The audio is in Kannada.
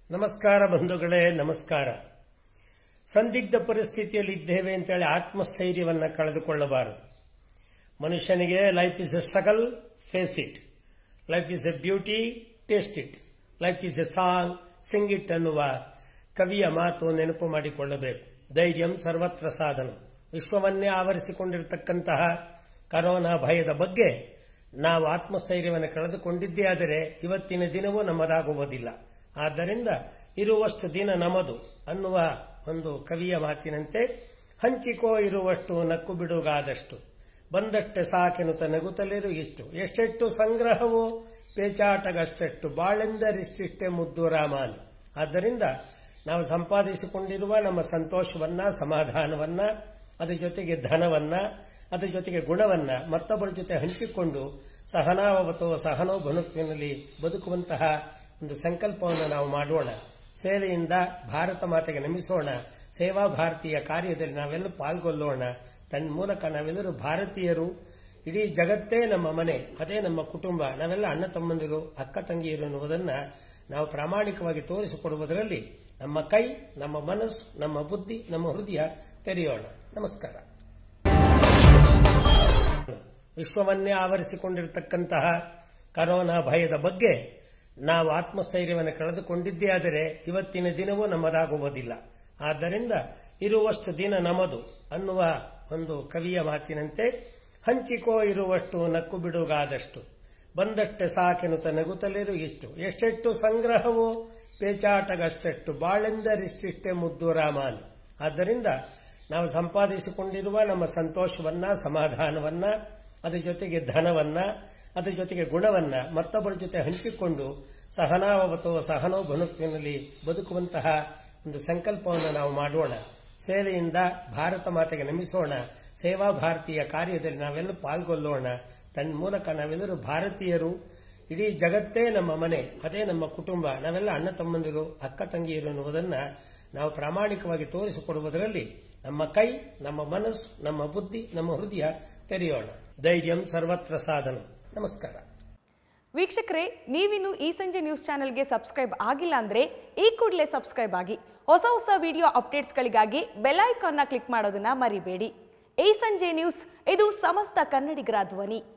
ನಮಸ್ಕಾರ ಬಂಧುಗಳೇ ನಮಸ್ಕಾರ ಸಂದಿಗ್ಧ ಪರಿಸ್ಥಿತಿಯಲ್ಲಿ ಇದ್ದೇವೆ ಅಂತೇಳಿ ಆತ್ಮಸ್ಥೈರ್ಯವನ್ನು ಕಳೆದುಕೊಳ್ಳಬಾರದು ಮನುಷ್ಯನಿಗೆ life is a struggle face it life is a beauty taste it life is a song sing it ಅನ್ನುವ ಕವಿಯ ಮಾತು ನೆನಪು ಮಾಡಿಕೊಳ್ಳಬೇಕು ಧೈರ್ಯಂ ಸರ್ವತ್ರ ಸಾಧನ ವಿಶ್ವವನ್ನೇ ಆವರಿಸಿಕೊಂಡಿರತಕ್ಕಂತಹ ಕರೋನಾ ಭಯದ ಬಗ್ಗೆ ನಾವು ಆತ್ಮಸ್ಥೈರ್ಯವನ್ನು ಕಳೆದುಕೊಂಡಿದ್ದೇ ಆದರೆ ಇವತ್ತಿನ ದಿನವೂ ನಮ್ಮದಾಗುವುದಿಲ್ಲ ಆದ್ದರಿಂದ ಇರುವಷ್ಟು ದಿನ ನಮದು ಅನ್ನುವ ಒಂದು ಕವಿಯ ಮಾತಿನಂತೆ ಹಂಚಿಕೋ ಇರುವಷ್ಟು ನಕ್ಕು ಬಿಡುಗಾದಷ್ಟು ಬಂದಷ್ಟೆ ಸಾಕೆನುತ ನಗುತ್ತಲಿರು ಇಷ್ಟು ಎಷ್ಟೆಷ್ಟು ಸಂಗ್ರಹವೋ ಪೇಚಾಟಗಷ್ಟೆಷ್ಟು ಬಾಳೆಂದರಿಷ್ಟಿಷ್ಟೇ ಮುದ್ದು ರಾಮಾನು ಆದ್ದರಿಂದ ನಾವು ಸಂಪಾದಿಸಿಕೊಂಡಿರುವ ನಮ್ಮ ಸಂತೋಷವನ್ನ ಸಮಾಧಾನವನ್ನ ಅದರ ಜೊತೆಗೆ ಧನವನ್ನ ಅದರ ಜೊತೆಗೆ ಗುಣವನ್ನ ಮತ್ತೊಬ್ಬರ ಜೊತೆ ಹಂಚಿಕೊಂಡು ಸಹನಾವತೋ ಸಹನೋ ಬದುಕಿನಲ್ಲಿ ಬದುಕುವಂತಹ ಒಂದು ಸಂಕಲ್ಪವನ್ನು ನಾವು ಮಾಡೋಣ ಸೇವೆಯಿಂದ ಭಾರತ ಮಾತೆಗೆ ನಮಿಸೋಣ ಸೇವಾ ಭಾರತೀಯ ಕಾರ್ಯದಲ್ಲಿ ನಾವೆಲ್ಲ ಪಾಲ್ಗೊಳ್ಳೋಣ ತನ್ನ ಮೂಲಕ ನಾವೆಲ್ಲರೂ ಭಾರತೀಯರು ಇಡೀ ಜಗತ್ತೇ ನಮ್ಮ ಮನೆ ಅದೇ ನಮ್ಮ ಕುಟುಂಬ ನಾವೆಲ್ಲ ಅಣ್ಣ ತಮ್ಮಂದಿರು ಅಕ್ಕ ತಂಗಿಯರು ಎನ್ನುವುದನ್ನ ನಾವು ಪ್ರಾಮಾಣಿಕವಾಗಿ ತೋರಿಸಿಕೊಡುವುದರಲ್ಲಿ ನಮ್ಮ ಕೈ ನಮ್ಮ ಮನಸ್ಸು ನಮ್ಮ ಬುದ್ಧಿ ನಮ್ಮ ಹೃದಯ ತೆರೆಯೋಣ ನಮಸ್ಕಾರ ವಿಶ್ವವನ್ನೇ ಆವರಿಸಿಕೊಂಡಿರತಕ್ಕಂತಹ ಕರೋನಾ ಭಯದ ಬಗ್ಗೆ ನಾವು ಆತ್ಮಸ್ಥೈರ್ಯವನ್ನು ಕಳೆದುಕೊಂಡಿದ್ದೇ ಆದರೆ ಇವತ್ತಿನ ದಿನವೂ ನಮ್ಮದಾಗುವುದಿಲ್ಲ ಆದ್ದರಿಂದ ಇರುವಷ್ಟು ದಿನ ನಮದು ಅನ್ನುವ ಒಂದು ಕವಿಯ ಮಾತಿನಂತೆ ಹಂಚಿಕೋ ಇರುವಷ್ಟು ನಕ್ಕು ಬಿಡುಗಾದಷ್ಟು ಬಂದಷ್ಟೆ ಸಾಕೆನುತ ನಗುತ್ತಲಿರು ಇಷ್ಟು ಎಷ್ಟೆಷ್ಟು ಸಂಗ್ರಹವೋ ಪೇಚಾಟಗಷ್ಟೆಷ್ಟು ಬಾಳೆಂದರಿಷ್ಟಿಷ್ಟೇ ಮುದ್ದು ರಾಮಾನು ಆದ್ದರಿಂದ ನಾವು ಸಂಪಾದಿಸಿಕೊಂಡಿರುವ ನಮ್ಮ ಸಂತೋಷವನ್ನ ಸಮಾಧಾನವನ್ನ ಅದರ ಜೊತೆಗೆ ಧನವನ್ನ ಅದರ ಜೊತೆಗೆ ಗುಣವನ್ನ ಮತ್ತೊಬ್ಬರ ಜೊತೆ ಹಂಚಿಕೊಂಡು ಸಹನಾವತೋ ಸಹನೋ ಬದುಕಿನಲ್ಲಿ ಬದುಕುವಂತಹ ಒಂದು ಸಂಕಲ್ಪವನ್ನು ನಾವು ಮಾಡೋಣ ಸೇವೆಯಿಂದ ಭಾರತ ಮಾತೆಗೆ ನಮಿಸೋಣ ಸೇವಾ ಭಾರತೀಯ ಕಾರ್ಯದಲ್ಲಿ ನಾವೆಲ್ಲ ಪಾಲ್ಗೊಳ್ಳೋಣ ತನ್ನ ಮೂಲಕ ನಾವೆಲ್ಲರೂ ಭಾರತೀಯರು ಇಡೀ ಜಗತ್ತೇ ನಮ್ಮ ಮನೆ ಅದೇ ನಮ್ಮ ಕುಟುಂಬ ನಾವೆಲ್ಲ ಅಣ್ಣ ತಮ್ಮಂದಿರು ಅಕ್ಕ ತಂಗಿಯರು ಎನ್ನುವುದನ್ನ ನಾವು ಪ್ರಾಮಾಣಿಕವಾಗಿ ತೋರಿಸಿಕೊಡುವುದರಲ್ಲಿ ನಮ್ಮ ಕೈ ನಮ್ಮ ಮನಸ್ಸು ನಮ್ಮ ಬುದ್ಧಿ ನಮ್ಮ ಹೃದಯ ತೆರೆಯೋಣ ಧೈರ್ಯಂ ಸರ್ವತ್ರ ಸಾಧನ ನಮಸ್ಕಾರ ವೀಕ್ಷಕರೇ ನೀವಿನ್ನು ಈ ಸಂಜೆ ನ್ಯೂಸ್ ಚಾನೆಲ್ಗೆ ಸಬ್ಸ್ಕ್ರೈಬ್ ಆಗಿಲ್ಲ ಅಂದ್ರೆ ಈ ಕೂಡಲೇ ಸಬ್ಸ್ಕ್ರೈಬ್ ಆಗಿ ಹೊಸ ಹೊಸ ವಿಡಿಯೋ ಅಪ್ಡೇಟ್ಸ್ಗಳಿಗಾಗಿ ಬೆಲ್ ಐಕಾನ್ನ ಕ್ಲಿಕ್ ಮಾಡೋದನ್ನ ಮರಿಬೇಡಿ ಈ ಸಂಜೆ ನ್ಯೂಸ್ ಇದು ಸಮಸ್ತ ಕನ್ನಡಿಗರ ಧ್ವನಿ